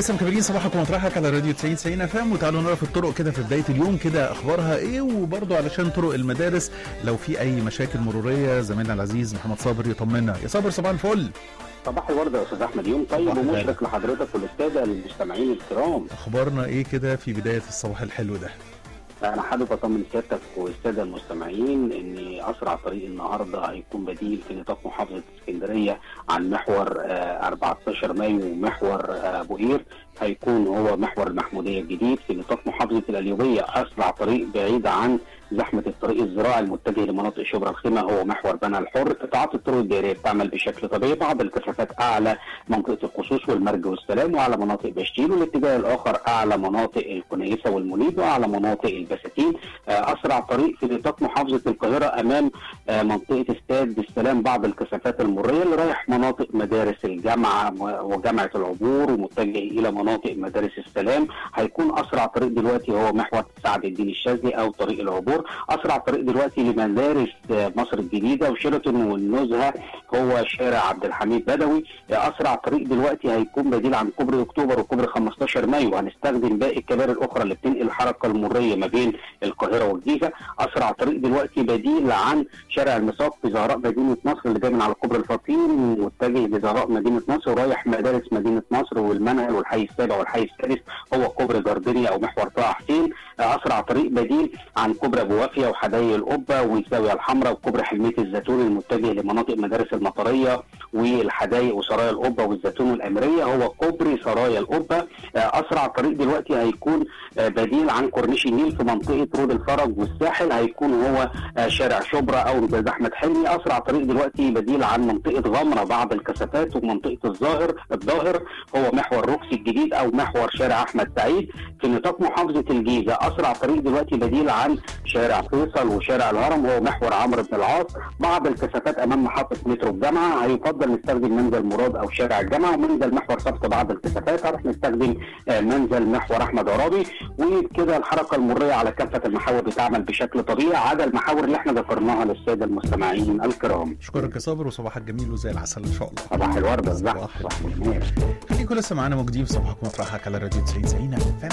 لسه مكملين صباحكم ومطرحك على راديو 90 90 اف ام وتعالوا نعرف الطرق كده في بدايه اليوم كده اخبارها ايه وبرضه علشان طرق المدارس لو في اي مشاكل مروريه زميلنا العزيز محمد صابر يطمنا يا صابر صباح الفل صباح الورد يا استاذ احمد يوم طيب صباح الخير. ومشرق لحضرتك والاستاذه المستمعين الكرام اخبارنا ايه كده في بدايه الصباح الحلو ده انا حابب اطمن سيادتك والساده المستمعين ان اسرع طريق النهارده هيكون بديل في نطاق محافظه اسكندريه عن محور آه، 14 مايو ومحور آه، ابو قير هيكون هو محور المحموديه الجديد في نطاق محافظه القليوبيه اسرع طريق بعيد عن زحمه الطريق الزراعي المتجه لمناطق شبرا الخيمه هو محور بنها الحر قطاعات الطرق الدائريه بتعمل بشكل طبيعي بعض الكثافات اعلى منطقه القصوص والمرج والسلام واعلى مناطق بشتيل والاتجاه الاخر اعلى مناطق الكنيسه والمنيب واعلى مناطق البساتين آه، اسرع طريق في نطاق محافظه القاهره امام آه، منطقه استاد السلام بعض الكثافات المريه اللي رايح مناطق مدارس الجامعه و- وجامعه العبور ومتجه الى مناطق مدارس السلام هيكون اسرع طريق دلوقتي هو محور سعد الدين الشاذلي او طريق العبور اسرع طريق دلوقتي لمدارس آه، مصر الجديده وشيراتون والنزهه هو شارع عبد الحميد بدوي آه، اسرع طريق دلوقتي هيكون بديل عن كوبري اكتوبر وكوبري 15 مايو هنستخدم باقي الكباري الاخرى اللي بتنقل الحركه المريه ما بين القاهره والجيزه اسرع طريق دلوقتي بديل عن شارع المساق في زهراء مدينه نصر اللي جاي من على كوبري الفطين متجه لزهراء مدينه نصر ورايح مدارس مدينه نصر والمنهل والحي السابع والحي السادس هو كوبري جاردينيا او محور طه حسين آه، اسرع طريق بديل عن كوبري ابو وافيه وحدائق القبه والزاويه الحمراء وكوبري حلميه الزيتون المتجه لمناطق مدارس المطريه والحدائق وسرايا القبه والزيتون والاميريه هو كوبري سرايا القبه آه، اسرع طريق دلوقتي هيكون آه، بديل عن كورنيش النيل في منطقه رود الفرج والساحل هيكون هو آه، شارع شبرا او امتياز احمد حلمي اسرع طريق دلوقتي بديل عن منطقه غمره بعض الكثافات ومنطقه الظاهر الظاهر هو محور روكسي الجديد او محور شارع احمد سعيد في نطاق محافظه الجيزه اسرع طريق دلوقتي بديل عن شارع فيصل وشارع الهرم هو محور عمرو بن العاص بعض الكثافات امام محطه مترو الجامعه هيفضل نستخدم منزل مراد او شارع الجامعه ومنزل محور سبت بعض الكثافات هنروح نستخدم آه، منزل محور احمد عرابي وكده الحركه المريه على كافه المحاور بتعمل بشكل طبيعي عدا المحاور اللي احنا ذكرناها للساده المستمعين الكرام اشكرك يا صابر وصباحك جميل وزي العسل ان شاء الله صباح الورد صباح صباح صباح النور خليكم لسه معانا موجودين في صباحكم ومطرحك على راديو 90 90 اف ام